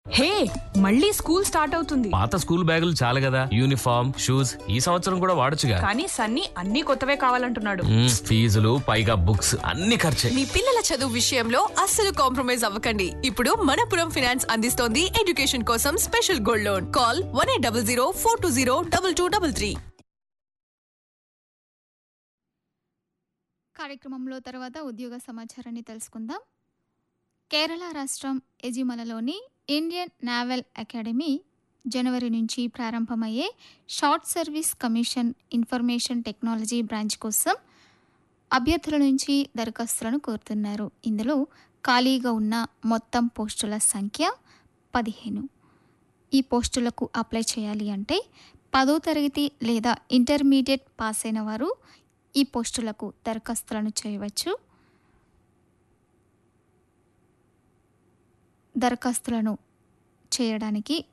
హే మళ్ళీ school start అవుతుంది పాత స్కూల్ బ్యాగులు చాలు కదా యూనిఫామ్ షూస్ ఈ సంవత్సరం కూడా వాడొచ్చుగా కానీ సన్నీ అన్ని కొత్తవే కావాలంటున్నాడు మ్మ్, ఫీజులు పైగా బుక్స్ అన్ని ఖర్చే మీ పిల్లల చదువు విషయంలో అస్సలు కాంప్రమైజ్ అవ్వకండి ఇప్పుడు మనపురం ఫినాన్స్ అందిస్తోంది ఎడ్యుకేషన్ కోసం special gold loan call one eight double zero four two zero double two double three కార్యక్రమంలో తర్వాత ఉద్యోగ సమాచారాన్ని తెలుసుకుందాం కేరళ రాష్ట్రం ఎజిమలలోని ఇండియన్ నావల్ అకాడమీ జనవరి నుంచి ప్రారంభమయ్యే short service commission information technology branch కోసం అభ్యర్థుల నుంచి దరఖాస్తులను కోరుతున్నారు ఇందులో ఖాళీగా ఉన్న మొత్తం పోస్టుల సంఖ్య పదిహేను ఈ పోస్టులకు అప్లై చేయాలి అంటే పదో తరగతి లేదా ఇంటర్మీడియట్ పాస్ అయిన వారు ఈ పోస్టులకు దరఖాస్తులను చేయవచ్చు దరఖాస్తులను చేయడానికి